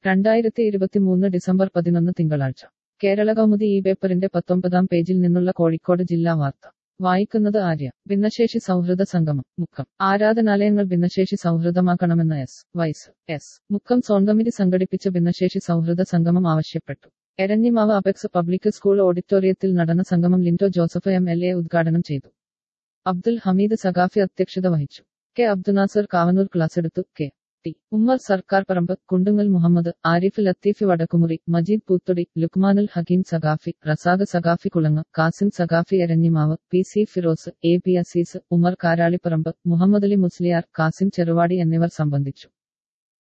രണ്ടായിരത്തി ഇരുപത്തിമൂന്ന് ഡിസംബർ പതിനൊന്ന് തിങ്കളാഴ്ച കേരള കൗമുദി ഈ പേപ്പറിന്റെ പത്തൊമ്പതാം പേജിൽ നിന്നുള്ള കോഴിക്കോട് ജില്ലാ വാർത്ത വായിക്കുന്നത് ആര്യ ഭിന്നശേഷി സൗഹൃദ സംഗമം മുക്കം ആരാധനാലയങ്ങൾ ഭിന്നശേഷി സൗഹൃദമാക്കണമെന്ന് S Y S Mukkam zone committee സംഘടിപ്പിച്ച ഭിന്നശേഷി സൗഹൃദ സംഗമം ആവശ്യപ്പെട്ടു എരഞ്ഞിമാവ് അപെക്സ് പബ്ലിക് സ്കൂൾ ഓഡിറ്റോറിയത്തിൽ നടന്ന സംഗമം Linto Joseph M L A ഉദ്ഘാടനം ചെയ്തു അബ്ദുൽ ഹമീദ് സഖാഫി അധ്യക്ഷത വഹിച്ചു കെ അബ്ദുനാസർ കാവനൂർ ക്ലാസ് എടുത്തു K T Ummer Sarkar Paramba Kundungal Muhammad Arif Latheef Vadakkumuri Majeed Poothodi Lukmanul Hakeem Saqafi Razak Saqafi Kulang Kasim Saqafi Eranhimavu P C Firoz A P Azeez Umar Karaliparamba Muhammad Ali Musliyar Kasim Cheruvadi എന്നിവർ സംബന്ധിച്ചു